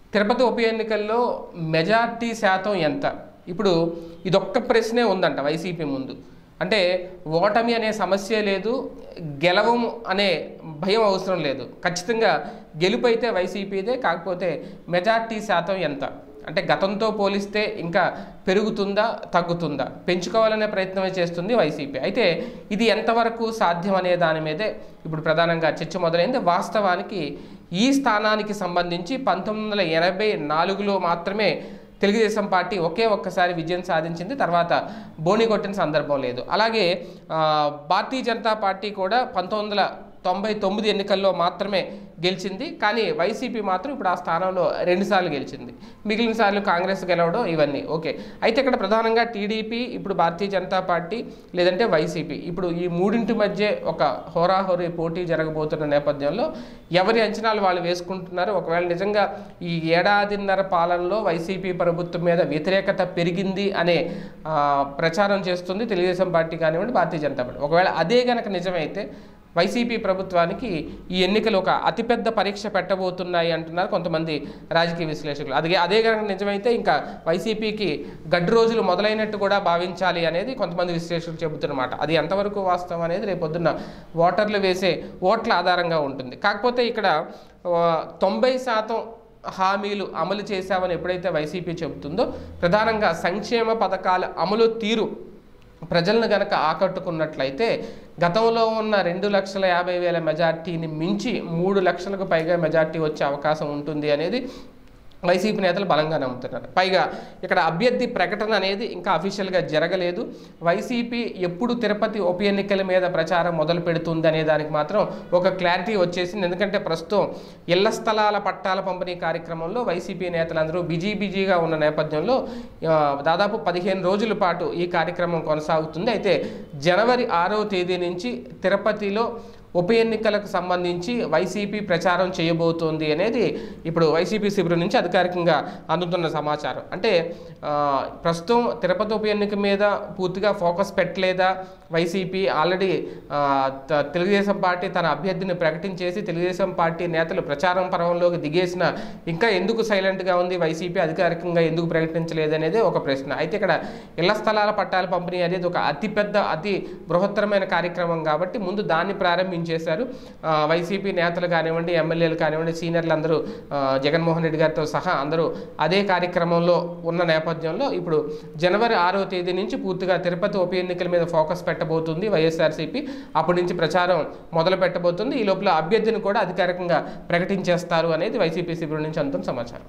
తిరుపతి ఉప ఎన్నికల్లో మెజార్టీ శాతం ఎంత ఇప్పుడు ఇదొక్క ప్రశ్నే ఉందంట వైసీపీ ముందు అంటే ఓటమి అనే సమస్య లేదు గెలవం అనే భయం అవసరం లేదు ఖచ్చితంగా గెలుపు అయితే వైసీపీదే కాకపోతే మెజార్టీ శాతం ఎంత అంటే గతంతో పోలిస్తే ఇంకా పెరుగుతుందా తగ్గుతుందా పెంచుకోవాలనే ప్రయత్నమే చేస్తుంది వైసీపీ అయితే ఇది ఎంతవరకు సాధ్యం అనే దాని మీదే ఇప్పుడు ప్రధానంగా చర్చ మొదలైంది వాస్తవానికి ఈ స్థానానికి సంబంధించి పంతొమ్మిది వందల ఎనభై నాలుగులో మాత్రమే తెలుగుదేశం పార్టీ ఒకే ఒక్కసారి విజయం సాధించింది తర్వాత బోని కొట్టిన సందర్భం లేదు అలాగే ఆ, భారతీయ జనతా పార్టీ కూడా పంతొమ్మిది వందల తొంభై తొమ్మిది ఎన్నికల్లో మాత్రమే గెలిచింది కానీ వైసీపీ మాత్రం ఇప్పుడు ఆ స్థానంలో రెండుసార్లు గెలిచింది మిగిలిన సార్లు కాంగ్రెస్ గెలవడం ఇవన్నీ ఓకే అయితే ఇక్కడ ప్రధానంగా టీడీపీ ఇప్పుడు భారతీయ జనతా పార్టీ లేదంటే వైసీపీ ఇప్పుడు ఈ మూడింటి మధ్య ఒక హోరాహోరీ పోటీ జరగబోతున్న నేపథ్యంలో ఎవరి అంచనాలు వాళ్ళు వేసుకుంటున్నారు ఒకవేళ నిజంగా ఈ ఏడాదిన్నర పాలనలో వైసీపీ ప్రభుత్వం మీద వ్యతిరేకత పెరిగింది అనే ఆ, ప్రచారం చేస్తుంది తెలుగుదేశం పార్టీ కానివ్వండి భారతీయ జనతా పార్టీ ఒకవేళ అదే గనక నిజమైతే వైసీపీ ప్రభుత్వానికి ఈ ఎన్నికలు ఒక అతిపెద్ద పరీక్ష పెట్టబోతున్నాయి అంటున్నారు కొంతమంది రాజకీయ విశ్లేషకులు అదే అదే కనుక నిజమైతే ఇంకా వైసీపీకి గడ్డు రోజులు మొదలైనట్టు కూడా భావించాలి అనేది కొంతమంది విశ్లేషకులు చెబుతున్నమాట అది ఎంతవరకు వాస్తవం అనేది రేపొద్దున్న ఓటర్లు వేసే ఓట్ల ఆధారంగా ఉంటుంది కాకపోతే ఇక్కడ ఆ, తొంభై శాతం హామీలు అమలు చేశామని ఎప్పుడైతే వైసీపీ చెబుతుందో ప్రధానంగా సంక్షేమ పథకాల అమలు తీరు ప్రజలను గనక ఆకట్టుకున్నట్లయితే గతంలో ఉన్న రెండు లక్షల యాభై వేల మెజార్టీని మించి మూడు లక్షలకు పైగా మెజార్టీ వచ్చే అవకాశం ఉంటుంది అనేది వైసీపీ నేతలు బలంగా నమ్ముతున్నారు పైగా ఇక్కడ అభ్యర్థి ప్రకటన అనేది ఇంకా అఫీషియల్గా జరగలేదు వైసీపీ ఎప్పుడు తిరుపతి ఉప ఎన్నికల మీద ప్రచారం మొదలు పెడుతుంది అనే దానికి మాత్రం ఒక క్లారిటీ వచ్చేసింది ఎందుకంటే ప్రస్తుతం ఇళ్ల స్థలాల పట్టాల పంపిణీ కార్యక్రమంలో వైసీపీ నేతలందరూ బిజీ బిజీగా ఉన్న నేపథ్యంలో ఆ, దాదాపు పదిహేను రోజుల పాటు ఈ కార్యక్రమం కొనసాగుతుంది అయితే జనవరి ఆరవ తేదీ నుంచి తిరుపతిలో ఉప ఎన్నికలకు సంబంధించి వైసీపీ ప్రచారం చేయబోతోంది అనేది ఇప్పుడు వైసీపీ శిబిరం నుంచి అధికారికంగా అందుతున్న సమాచారం అంటే ఆ, ప్రస్తుతం తిరుపతి ఉప ఎన్నిక మీద పూర్తిగా ఫోకస్ పెట్టలేదా వైసీపీ ఆల్రెడీ ఆ, త- తెలుగుదేశం పార్టీ తన అభ్యర్థిని ప్రకటించేసి తెలుగుదేశం పార్టీ నేతలు ప్రచారం పర్వంలోకి దిగేసిన ఇంకా ఎందుకు సైలెంట్గా ఉంది వైసీపీ అధికారికంగా ఎందుకు ప్రకటించలేదు అనేది ఒక ప్రశ్న అయితే ఇక్కడ ఇళ్ల స్థలాల పట్టాల పంపిణీ అనేది ఒక అతిపెద్ద అతి బృహత్తరమైన కార్యక్రమం కాబట్టి ముందు దాన్ని ప్రారంభించేశారు ఆ, వైసీపీ నేతలు కానివ్వండి ఎమ్మెల్యేలు కానివ్వండి సీనియర్లు అందరూ ఆ, జగన్మోహన్ రెడ్డి గారితో సహా అందరూ అదే కార్యక్రమంలో ఉన్న నేపథ్యంలో ఇప్పుడు జనవరి ఆరవ తేదీ నుంచి పూర్తిగా తిరుపతి ఉప ఎన్నికల మీద ఫోకస్ పెట్టబోతుంది వైఎస్ఆర్సీపీ అప్పటి నుంచి ప్రచారం మొదలు పెట్టబోతుంది ఈ లోపల అభ్యర్థిని కూడా అధికారికంగా ప్రకటించేస్తారు అనేది వైసీపీ శిబిరం నుంచి అందుతున్న సమాచారం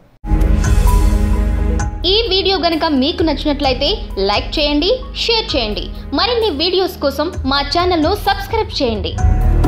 ఈ వీడియో గనుక మీకు నచ్చినట్లయితే లైక్ చేయండి షేర్ చేయండి మరిన్ని వీడియోస్ కోసం మా ఛానల్ను సబ్స్క్రైబ్ చేయండి